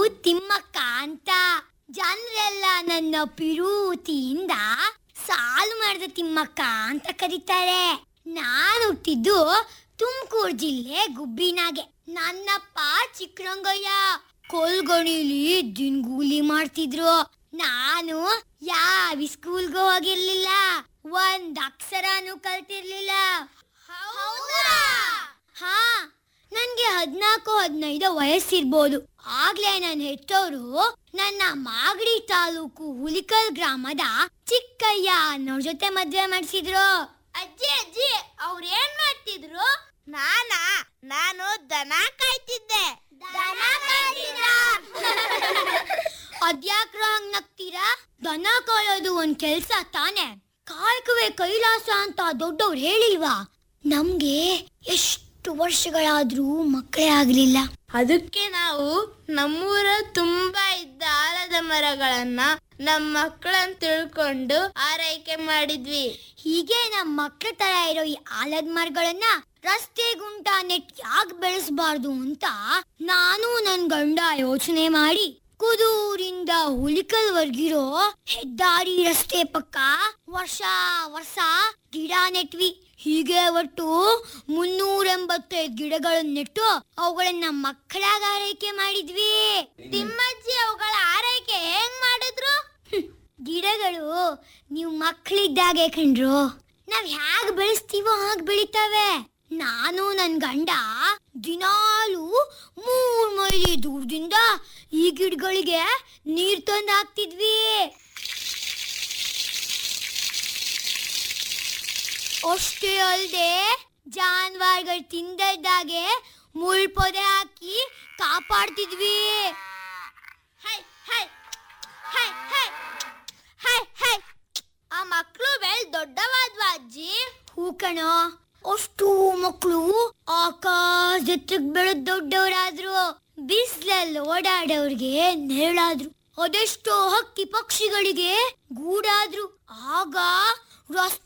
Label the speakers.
Speaker 1: ತಿಮ್ಮಕ್ಕ ಅಂತ ಜನರೆಲ್ಲ ನನ್ನ ಪ್ರೀತಿಯಿಂದ ಸಾಲು ಮಾಡಿದ ತಿಮ್ಮಕ್ಕ ಅಂತ ಕರೀತಾರೆ ನಾನು ಹುಟ್ಟಿದ್ದು ತುಮಕೂರು ಜಿಲ್ಲೆ ಗುಬ್ಬಿನಾಗೆ ನನ್ನಪ್ಪ ಚಿಕ್ಕರಂಗಯ್ಯ ಕೊಲ್ಗಣಿಲಿ ದಿನಗೂಲಿ ಮಾಡ್ತಿದ್ರು ನಾನು ಯಾವ ಸ್ಕೂಲ್ಗೂ ಹೋಗಿರ್ಲಿಲ್ಲ ಒಂದ್ ಅಕ್ಷರನೂ ಕಲ್ತಿರ್ಲಿಲ್ಲ ಹಾ ನನ್ಗೆ ಹದ್ನಾಲ್ಕು ಹದಿನೈದು ವಯಸ್ಸಿರ್ಬೋದು ಆಗ್ಲೇ ನನ್ನ ಹೆತ್ತವರು ನನ್ನ ಮಾಗಡಿ ತಾಲೂಕು ಹುಲಿಕಲ್ ಗ್ರಾಮದ ಚಿಕ್ಕಯ್ಯ ಅನ್ನೋರ್ ಜೊತೆ ಮದ್ವೆ ಮಾಡಿಸಿದ್ರು
Speaker 2: ಅಜ್ಜಿ ಅಜ್ಜಿ ಅವ್ರು ಏನ್ ಮಾಡ್ತಿದ್ರು ನಾನಾ ನಾನು ದನ ಕಾಯ್ತಿದ್ದೆ
Speaker 1: ದನ ಕಾಯ್ತಿದ್ರಾ? ಅದ್ಯಾಕ್ರೋ ಹಂಗ್ ನಗ್ತೀರಾ ದನ ಕಾಯೋದು ಒಂದ್ ಕೆಲ್ಸ ತಾನೆ ಕಾಯ್ಕುವೆ ಕೈಲಾಸ ಅಂತ ದೊಡ್ಡವ್ರು ಹೇಳಿಲ್ವಾ ನಮ್ಗೆ ಎಷ್ಟು ವರ್ಷಗಳಾದ್ರೂ ಮಕ್ಕಳೇ ಆಗ್ಲಿಲ್ಲ
Speaker 2: ಅದಕ್ಕೆ ನಾವು ನಮ್ಮೂರ ತುಂಬಾ ಇದ್ದ ಆಲದ ಮರಗಳನ್ನ ನಮ್ಮ ಮಕ್ಕಳನ್ನ ತಿಳ್ಕೊಂಡು ಆರೈಕೆ ಮಾಡಿದ್ವಿ
Speaker 1: ಹೀಗೆ ನಮ್ಮ ಮಕ್ಳ ತರ ಇರೋ ಈ ಆಲದ ಮರಗಳನ್ನ ರಸ್ತೆ ಗುಂಟ ನೆಟ್ ಯಾಕೆ ಬೆಳೆಸಬಾರ್ದು ಅಂತ ನಾನು ನನ್ ಗಂಡ ಯೋಚನೆ ಮಾಡಿ ಕುದೂರಿಂದ ಹುಲಿಕಲ್ವರ್ಗಿರೋ ಹೆದ್ದಾರಿ ರಸ್ತೆ ಪಕ್ಕ ವರ್ಷ ವರ್ಷ ಗಿಡ ನೆಟ್ವಿ ಹೀಗೆ ಒಟ್ಟು ಮುನ್ನೂರ ಎಂಬತ್ತೈದು ಗಿಡಗಳನ್ನ ನೆಟ್ಟು ಅವುಗಳನ್ನ ಮಕ್ಕಳಾಗ ಆರೈಕೆ ಮಾಡಿದ್ವಿ
Speaker 2: ತಿಮ್ಮಜ್ಜಿ ಅವುಗಳ ಆರೈಕೆ ಹೆಂಗ್ ಮಾಡಿದ್ರು
Speaker 1: ಹ್ಮ್. ಗಿಡಗಳು ನೀವು ಮಕ್ಕಳಿದ್ದಾಗೆ ಕಣ್ರು ನಾವ್ ಹ್ಯಾಗ್ ಬೆಳೆಸ್ತೀವೋ ಹಾಗ್ ಬೆಳಿತಾವೆ ನಾನು ನನ್ ಗಂಡ ದಿನಾಲು ಮೂರ್ ಮೈಲಿ ದೂರದಿಂದ ಈ ಗಿಡಗಳಿಗೆ ನೀರ್ ತಂದು ಹಾಕ್ತಿದ್ವಿ ಅಷ್ಟೇ ಅಲ್ದೆ ಜಾನುವಾರುಗಳು ತಿಂದದ್ದಾಗೆ ಮುಳ್ ಪೊದೆ ಹಾಕಿ ಕಾಪಾಡ್ತಿದ್ವಿ
Speaker 2: ಹೈ ಹೈ ಹೈ ಹೈ ಹೈ ಹೈ ಆ ಮಕ್ಕಳು ಬೆಳ್ ದೊಡ್ಡವಾದ್ವಾ ಅಜ್ಜಿ
Speaker 1: ಹೂ ಕಣೋ ಅಷ್ಟು ಮಕ್ಕಳು ಆಕಾಶ ಎತ್ತಕ್ ಬೆಳೆದ್ ದೊಡ್ಡವರಾದ್ರು ಬಿಸ್ಲಲ್ಲಿ ಓಡಾಡೋರ್ಗೆ ನೆರಳಾದ್ರು ಅದೆಷ್ಟೋ ಹಕ್ಕಿ ಪಕ್ಷಿಗಳಿಗೆ ಗೂಡಾದ್ರು ಆಗ ರಸ್ತೆ